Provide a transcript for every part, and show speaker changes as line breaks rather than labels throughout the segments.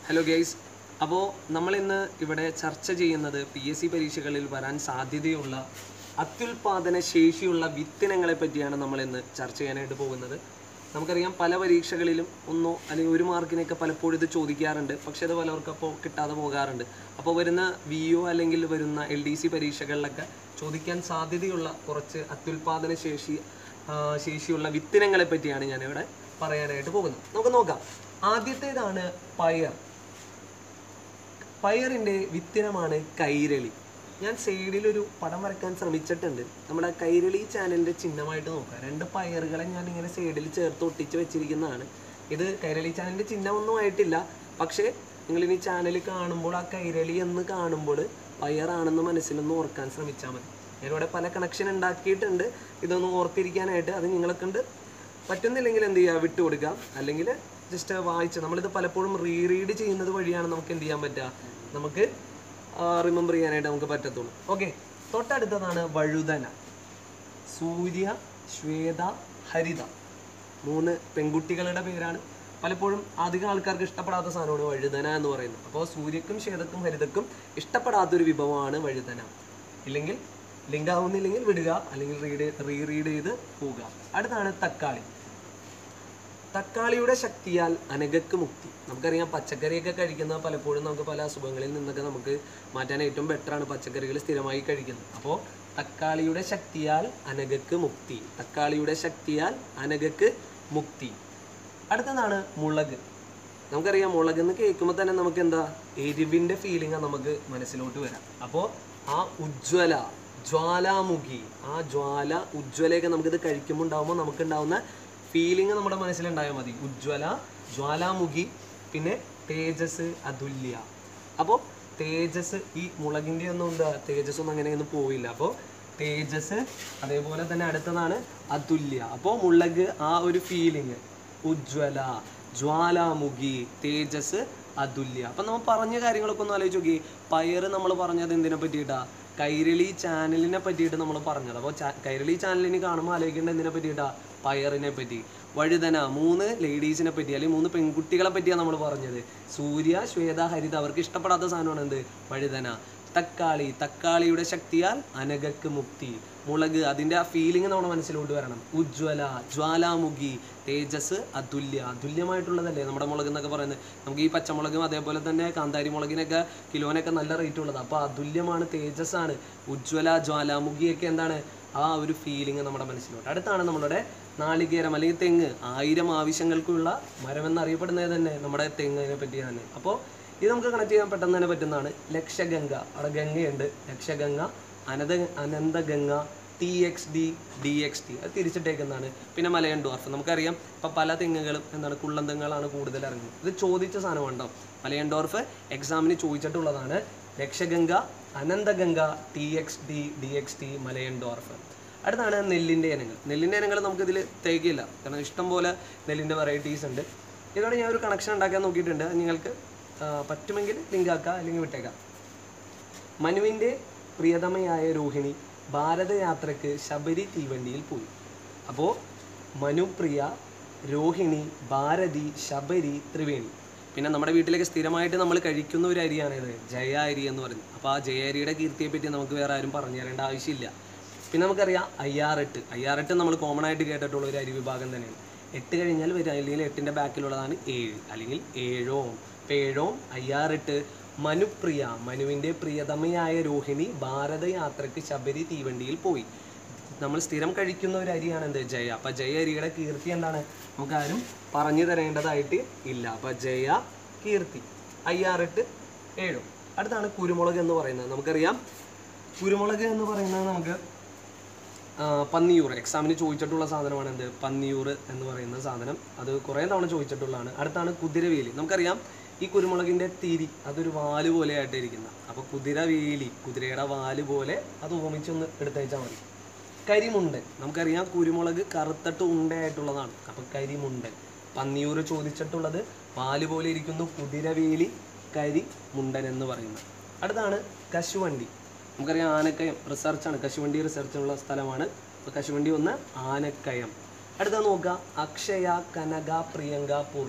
hello guys അപ്പോൾ നമ്മളിന്ന് ഇവിടെ ചർച്ച ചെയ്യുന്നത് പി എസ് സി പരീക്ഷകളിൽ വരാൻ സാധ്യതയുള്ള അത്യുൽപാദന ശേഷിയുള്ള വിത്തിനങ്ങളെ പറ്റിയാണ് നമ്മൾ ഇന്ന് ചർച്ച ചെയ്യാനായിട്ട് പോകുന്നത് നമുക്കറിയാം പല പരീക്ഷകളിലും ഒന്നോ അല്ലെങ്കിൽ ഒരു മാർക്കിനൊക്കെ പലപ്പോഴും ഇത് ചോദിക്കാറുണ്ട് പക്ഷേ അത് പലർക്കും അപ്പോൾ കിട്ടാതെ പോകാറുണ്ട് അപ്പോൾ വരുന്ന വി ഒ അല്ലെങ്കിൽ വരുന്ന എൽ ഡി സി പരീക്ഷകളിലൊക്കെ ചോദിക്കാൻ സാധ്യതയുള്ള കുറച്ച് അത്യുൽപാദന ശേഷി ആ, ശേഷിയുള്ള വിത്തിനങ്ങളെ പറ്റിയാണ് ഞാനിവിടെ പറയാനായിട്ട് പോകുന്നത് നമുക്ക് നോക്കാം ആദ്യത്തേതാണ് പയർ പയറിൻ്റെ വിത്തിനമാണ് കൈരളി ഞാൻ സൈഡിൽ ഒരു പടം വരയ്ക്കാൻ ശ്രമിച്ചിട്ടുണ്ട് നമ്മുടെ കൈരളി ചാനലിൻ്റെ ചിഹ്നമായിട്ട് നോക്കാം രണ്ട് പയറുകളെ ഞാൻ ഇങ്ങനെ സൈഡിൽ ചേർത്ത് ഒട്ടിച്ച് വെച്ചിരിക്കുന്നതാണ് ഇത് കൈരളി ചാനലിൻ്റെ ചിഹ്നമൊന്നും ആയിട്ടില്ല പക്ഷേ നിങ്ങൾ ഇനി ചാനൽ കാണുമ്പോൾ ആ കൈരളി എന്ന് കാണുമ്പോൾ പയറാണെന്ന് മനസ്സിലൊന്ന് ഓർക്കാൻ ശ്രമിച്ചാൽ മതി ഞാനിവിടെ പല കണക്ഷൻ ഉണ്ടാക്കിയിട്ടുണ്ട് ഇതൊന്ന് ഓർത്തിരിക്കാനായിട്ട് അത് നിങ്ങളെ കൊണ്ട് പറ്റുന്നില്ലെങ്കിൽ എന്ത് ചെയ്യുക വിട്ടു കൊടുക്കുക അല്ലെങ്കിൽ ജസ്റ്റ് വായിച്ച് നമ്മളിത് പലപ്പോഴും റീ റീഡ് ചെയ്യുന്നത് വഴിയാണ് നമുക്ക് എന്ത് ചെയ്യാൻ പറ്റുക നമുക്ക് റിമെമ്പർ ചെയ്യാനായിട്ട് നമുക്ക് പറ്റത്തുള്ളൂ ഓക്കെ തൊട്ടടുത്തതാണ് വഴുതന സൂര്യ ശ്വേത ഹരിത മൂന്ന് പെൺകുട്ടികളുടെ പേരാണ് പലപ്പോഴും അധികം ആൾക്കാർക്ക് ഇഷ്ടപ്പെടാത്ത സാധനമാണ് വഴുതന എന്ന് പറയുന്നത് അപ്പോൾ സൂര്യക്കും ശ്വേതക്കും ഹരിതക്കും ഇഷ്ടപ്പെടാത്തൊരു വിഭവമാണ് വഴുതന ഇല്ലെങ്കിൽ ലിങ്ക് ആവുന്നില്ലെങ്കിൽ വിടുക അല്ലെങ്കിൽ റീഡ് റീ റീഡ് ചെയ്ത് പോവുക അടുത്താണ് തക്കാളി തക്കാളിയുടെ ശക്തിയാൽ അനഘക്ക് മുക്തി നമുക്കറിയാം പച്ചക്കറിയൊക്കെ കഴിക്കുന്നത് പലപ്പോഴും നമുക്ക് പല അസുഖങ്ങളിൽ നിന്നൊക്കെ നമുക്ക് മാറ്റാൻ ഏറ്റവും ബെറ്ററാണ് പച്ചക്കറികൾ സ്ഥിരമായി കഴിക്കുന്നത് അപ്പോൾ തക്കാളിയുടെ ശക്തിയാൽ അനഘക്ക് മുക്തി തക്കാളിയുടെ ശക്തിയാൽ അനഘക്ക് മുക്തി അടുത്തതാണ് മുളക് നമുക്കറിയാം മുളക് എന്ന് കേൾക്കുമ്പോൾ തന്നെ നമുക്ക് എന്താ എരിവിൻ്റെ ഫീലിംഗ് നമുക്ക് മനസ്സിലോട്ട് വരാം അപ്പോൾ ആ ഉജ്ജ്വല ജ്വാലാമുഖി ആ ജ്വാല ഉജ്ജ്വലയൊക്കെ നമുക്കിത് കഴിക്കുമ്പോൾ ഉണ്ടാകുമ്പോൾ നമുക്ക് ഉണ്ടാവുന്ന ഫീലിംഗ് നമ്മുടെ മനസ്സിലുണ്ടായാൽ മതി ഉജ്ജ്വല ജ്വാലാമുഖി പിന്നെ തേജസ് അതുല്യ അപ്പോൾ തേജസ് ഈ മുളകിൻ്റെ ഒന്നും എന്താ തേജസ് ഒന്നും അങ്ങനെയൊന്നും പോയില്ല അപ്പോൾ തേജസ് അതേപോലെ തന്നെ അടുത്തതാണ് അതുല്യ അപ്പോൾ മുളക് ആ ഒരു ഫീലിംഗ് ഉജ്ജ്വല ജ്വാലാമുഖി തേജസ് അതുല്യ അപ്പം നമ്മൾ പറഞ്ഞ കാര്യങ്ങളൊക്കെ ഒന്ന് ആലോചിച്ച് നോക്കി പയറ് നമ്മൾ പറഞ്ഞത് എന്തിനെ പറ്റിയിട്ടാ കൈരളി ചാനലിനെ പറ്റിയിട്ട് നമ്മൾ പറഞ്ഞത് അപ്പോൾ കൈരളി ചാനലിന് കാണുമ്പോൾ ആലോചിക്കേണ്ട എന്തിനെ പറ്റിയിട്ടാ പയറിനെ പറ്റി വഴുതന മൂന്ന് ലേഡീസിനെ പറ്റി അല്ലെങ്കിൽ മൂന്ന് പെൺകുട്ടികളെ പറ്റിയാണ് നമ്മൾ പറഞ്ഞത് സൂര്യ ശ്വേത ഹരിത അവർക്ക് ഇഷ്ടപ്പെടാത്ത സാധനമാണ് എന്ത് വഴുതന തക്കാളി തക്കാളിയുടെ ശക്തിയാൽ അനഘക്ക് മുക്തി മുളക് അതിൻ്റെ ആ ഫീലിംഗ് നമ്മുടെ മനസ്സിലോട്ട് വരണം ഉജ്ജ്വല ജ്വാലാമുഖി തേജസ് അതുല്യ അതുല്യമായിട്ടുള്ളതല്ലേ നമ്മുടെ മുളക് എന്നൊക്കെ പറയുന്നത് നമുക്ക് ഈ പച്ചമുളകും അതേപോലെ തന്നെ കാന്താരി മുളകിനൊക്കെ കിലോനൊക്കെ നല്ല റേറ്റ് ഉള്ളത് അപ്പോൾ അതുല്യമാണ് തേജസ്സാണ് ഉജ്ജ്വല ജ്വാലാമുഖിയൊക്കെ എന്താണ് ആ ഒരു ഫീലിംഗ് നമ്മുടെ മനസ്സിലോട്ട് അടുത്താണ് നമ്മളുടെ നാളികേരം അല്ലെങ്കിൽ തെങ്ങ് ആയിരം ആവശ്യങ്ങൾക്കുള്ള മരം എന്നറിയപ്പെടുന്നത് തന്നെ നമ്മുടെ തെങ്ങിനെ പറ്റി തന്നെ അപ്പോൾ ഇത് നമുക്ക് കണക്ട് ചെയ്യാൻ പെട്ടെന്ന് തന്നെ പറ്റുന്നതാണ് ലക്ഷഗംഗ അവിടെ ഗംഗയുണ്ട് Lakshaganga Anantha Ananthaganga T X D D X T അത് തിരിച്ചിട്ടേക്കുന്നതാണ് പിന്നെ മലയൻ ഡോർഫ് നമുക്കറിയാം ഇപ്പം പല തെങ്ങുകളും എന്താണ് കുള്ളൻ തെങ്ങുകളാണ് കൂടുതൽ ഇറങ്ങുന്നത് ഇത് ചോദിച്ച സാധനമുണ്ടോ മലയൻ ഡോർഫ് എക്സാമിന് ചോദിച്ചിട്ടുള്ളതാണ് Lakshaganga Ananthaganga T X D D X T Malayan dwarf അടുത്താണ് നെല്ലിൻ്റെ ഇനങ്ങൾ നെല്ലിൻ്റെ ഇനങ്ങൾ നമുക്കിതിൽ തേക്കില്ല കാരണം ഇഷ്ടം പോലെ നെല്ലിൻ്റെ വെറൈറ്റീസ് ഉണ്ട് ഇതോടെ ഞാൻ ഒരു കണക്ഷൻ ഉണ്ടാക്കാൻ നോക്കിയിട്ടുണ്ട് അത് നിങ്ങൾക്ക് ആ, പറ്റുമെങ്കിൽ ലിങ്ക് ആക്കാം അല്ലെങ്കിൽ വിട്ടേക്കാം മനുവിൻ്റെ പ്രിയതമയായ രോഹിണി ഭാരതയാത്രയ്ക്ക് ശബരി തീവണ്ടിയിൽ പോയി അപ്പോൾ മനുപ്രിയ രോഹിണി ഭാരതി ശബരി ത്രിവേണി പിന്നെ നമ്മുടെ വീട്ടിലേക്ക് സ്ഥിരമായിട്ട് നമ്മൾ കഴിക്കുന്ന ഒരു അരിയാണിത് ജയ അരി എന്ന് പറയുന്നത് അപ്പോൾ ആ ജയ അരിയുടെ കീർത്തിയെ പറ്റി നമുക്ക് വേറെ ആരും പറഞ്ഞു തരേണ്ട ആവശ്യമില്ല പിന്നെ നമുക്കറിയാം അയ്യാറെട്ട് അയ്യാറെട്ട് നമ്മൾ കോമൺ ആയിട്ട് കേട്ടിട്ടുള്ള ഒരു അരി വിഭാഗം തന്നെയാണ് എട്ട് കഴിഞ്ഞാൽ വരിക അല്ലെങ്കിൽ എട്ടിൻ്റെ ബാക്കിലുള്ളതാണ് ഏഴ് അല്ലെങ്കിൽ ഏഴോം ഇപ്പം ഏഴോം അയ്യാറെട്ട് മനുപ്രിയ മനുവിൻ്റെ പ്രിയതമയായ രോഹിണി ഭാരതയാത്രയ്ക്ക് ശബരി തീവണ്ടിയിൽ പോയി നമ്മൾ സ്ഥിരം കഴിക്കുന്ന ഒരു അരിയാണ് എന്ത് ജയ അപ്പം ജയ അരിയുടെ കീർത്തി എന്താണ് നമുക്ക് ആരും പറഞ്ഞു തരേണ്ടതായിട്ട് ഇല്ല അപ്പം ജയ കീർത്തി അയ്യാറെട്ട് ഏഴും അടുത്താണ് കുരുമുളക് എന്ന് പറയുന്നത് നമുക്കറിയാം കുരുമുളക് എന്ന് പറയുന്നത് നമുക്ക് ആ, പന്നിയൂർ എക്സാമിന് ചോദിച്ചിട്ടുള്ള സാധനമാണ് എന്ത് പന്നിയൂർ എന്ന് പറയുന്ന സാധനം അത് കുറേ തവണ ചോദിച്ചിട്ടുള്ളതാണ് അടുത്താണ് കുതിരവേലി നമുക്കറിയാം ഈ കുരുമുളകിൻ്റെ തിരി അതൊരു വാല് പോലെ ആയിട്ട് ഇരിക്കുന്ന അപ്പോൾ കുതിരവേലി കുതിരയുടെ വാല് പോലെ അത് ഓമിച്ചൊന്ന് എടുത്തയച്ചാൽ മതി കരിമുണ്ടൻ നമുക്കറിയാം കുരുമുളക് കറുത്തട്ട് ഉണ്ടയായിട്ടുള്ളതാണ് അപ്പോൾ കരിമുണ്ടൻ പന്നിയൂർ ചോദിച്ചിട്ടുള്ളത് വാല് പോലെ ഇരിക്കുന്നു കുതിരവേലി കരി മുണ്ടൻ എന്ന് പറയുന്നത് അടുത്താണ് കശുവണ്ടി നമുക്കറിയാം ആനക്കയം റിസർച്ചാണ് കശുവണ്ടി റിസർച്ചുള്ള സ്ഥലമാണ് അപ്പോൾ കശുവണ്ടി ഒന്ന് ആനക്കയം അടുത്ത നോക്കുക അക്ഷയ കനക പ്രിയങ്ക പൂർണിമ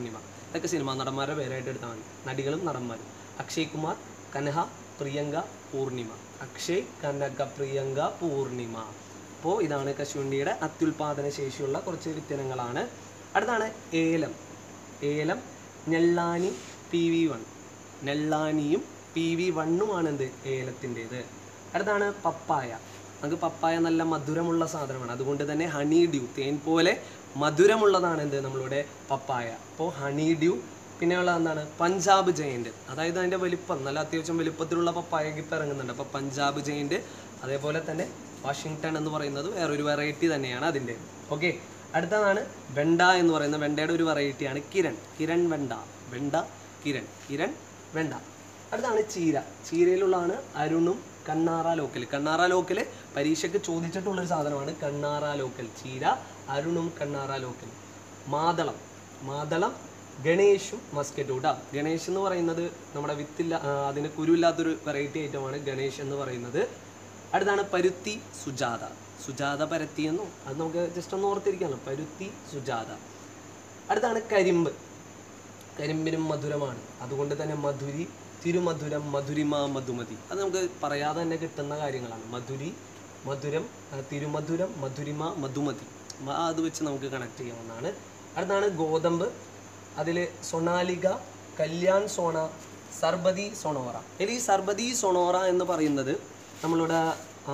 ഇതൊക്കെ സിനിമാ നടന്മാരുടെ പേരായിട്ട് എടുത്താൽ മതി നടികളും നടന്മാരും അക്ഷയ് കുമാർ കനഹ പ്രിയങ്ക പൂർണിമ അക്ഷയ് കനക പ്രിയങ്ക പൂർണിമ അപ്പോൾ ഇതാണ് കശുവണ്ടിയുടെ അത്യുൽപാദന ശേഷിയുള്ള കുറച്ച് വിത്തനങ്ങളാണ് അടുത്താണ് ഏലം ഏലം നെള്ളാനി പി വി വൺ നെള്ളാനിയും പി വി വണ്ണുമാണ് എന്ത് ഏലത്തിൻ്റെത് അടുത്താണ് പപ്പായ നമുക്ക് പപ്പായ നല്ല മധുരമുള്ള സാധനമാണ് അതുകൊണ്ട് തന്നെ ഹണി ഡ്യൂ തേൻ പോലെ മധുരമുള്ളതാണ് എന്ത് നമ്മളുടെ പപ്പായ അപ്പോൾ ഹണി ഡ്യൂ പിന്നെയുള്ള എന്താണ് പഞ്ചാബ് ജയന്റ് അതായത് അതിൻ്റെ വലിപ്പം നല്ല അത്യാവശ്യം വലിപ്പത്തിലുള്ള പപ്പായക്ക് ഇപ്പം ഇറങ്ങുന്നുണ്ട് അപ്പോൾ പഞ്ചാബ് ജയന്റ് അതേപോലെ തന്നെ വാഷിങ്ടൺ എന്ന് പറയുന്നത് വേറൊരു വെറൈറ്റി തന്നെയാണ് അതിൻ്റെ ഓക്കെ അടുത്തതാണ് വെണ്ട എന്ന് പറയുന്ന വെണ്ടയുടെ ഒരു വെറൈറ്റിയാണ് കിരൺ കിരൺ വെണ്ട വെണ്ട കിരൺ കിരൺ വെണ്ട അടുത്താണ് ചീര ചീരയിലുള്ളതാണ് അരുണും കണ്ണാറ ലോക്കൽ കണ്ണാറ ലോക്കൽ പരീക്ഷയ്ക്ക് ചോദിച്ചിട്ടുള്ളൊരു സാധനമാണ് കണ്ണാറ ലോക്കൽ ചീര അരുണും കണ്ണാറ ലോക്കൽ മാതളം മാതളം ഗണേഷും മസ്കറ്റും കേട്ടോ ഗണേഷ് എന്ന് പറയുന്നത് നമ്മുടെ വിത്തില്ല ആ, അതിന് കുരുവില്ലാത്തൊരു വെറൈറ്റി ഐറ്റമാണ് ഗണേഷ് എന്ന് പറയുന്നത് അടുത്താണ് പരുത്തി സുജാത സുജാത പരത്തി എന്നും അത് നമുക്ക് ജസ്റ്റ് ഒന്ന് ഓർത്തിരിക്കാമല്ലോ പരുത്തി സുജാത അടുത്താണ് കരിമ്പ് കരിമ്പിനും മധുരമാണ് അതുകൊണ്ട് തന്നെ മധുരി തിരുമധുരം മധുരിമ മധുമതി അത് നമുക്ക് പറയാതെ തന്നെ കിട്ടുന്ന കാര്യങ്ങളാണ് മധുരി മധുരം ആ, തിരുമധുരം മധുരിമ മധുമതി മ- അത് വെച്ച് നമുക്ക് കണക്ട് ചെയ്യാവുന്നതാണ് അടുത്താണ് ഗോതമ്പ് അതിൽ സൊണാലിക കല്യാൺ സോണ സർബതി സൊണോറ ഇതിൽ ഈ സർബതി സൊണോറ എന്ന് പറയുന്നത് നമ്മളുടെ ആ,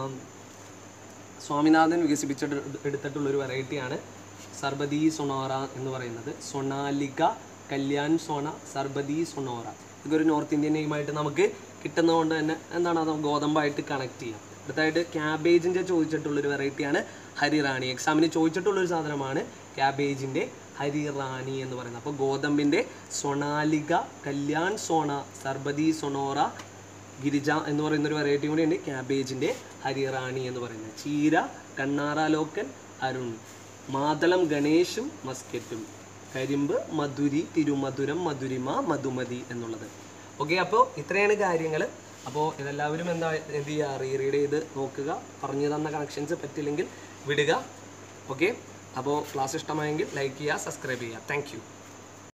സ്വാമിനാഥൻ വികസിപ്പിച്ചെടു എടുത്തിട്ടുള്ളൊരു വെറൈറ്റിയാണ് സർബതി സൊണോറ എന്ന് പറയുന്നത് സൊണാലിക കല്യാൺ സോണ സർബതി സൊണോറ ഇതൊരു നോർത്ത് ഇന്ത്യൻ നെയിമായിട്ട് നമുക്ക് കിട്ടുന്നതുകൊണ്ട് തന്നെ എന്താണ് അത് ഗോതമ്പായിട്ട് കണക്ട് ചെയ്യാം അടുത്തായിട്ട് ക്യാബേജിൻ്റെ ചോദിച്ചിട്ടുള്ളൊരു വെറൈറ്റിയാണ് ഹരിറാണി എക്സാമിന് ചോദിച്ചിട്ടുള്ളൊരു സാധനമാണ് ക്യാബേജിൻ്റെ ഹരിറാണി എന്ന് പറയുന്നത് അപ്പോൾ ഗോതമ്പിൻ്റെ സൊണാലിക കല്യാൺ സോണ സർബതി സൊണോറ ഗിരിജ എന്ന് പറയുന്ന ഒരു വെറൈറ്റി കൂടി ഉണ്ട് ക്യാബേജിൻ്റെ ഹരിറാണി എന്ന് പറയുന്നത് ചീര കണ്ണാറ ലോക്കൽ അരുൺ മാതളം ഗണേഷും മസ്കറ്റും കരിമ്പ് മധുരി തിരുമധുരം മധുരിമ മധുമതി എന്നുള്ളത് ഓക്കെ അപ്പോൾ ഇത്രയാണ് കാര്യങ്ങൾ അപ്പോൾ ഇതെല്ലാവരും എന്താ എന്ത് ചെയ്യുക റീറീഡ് ചെയ്ത് നോക്കുക പറഞ്ഞു തന്ന കണക്ഷൻസ് പറ്റില്ലെങ്കിൽ വിടുക ഓക്കെ അപ്പോൾ ക്ലാസ് ഇഷ്ടമായെങ്കിൽ ലൈക്ക് ചെയ്യുക സബ്സ്ക്രൈബ് ചെയ്യുക താങ്ക്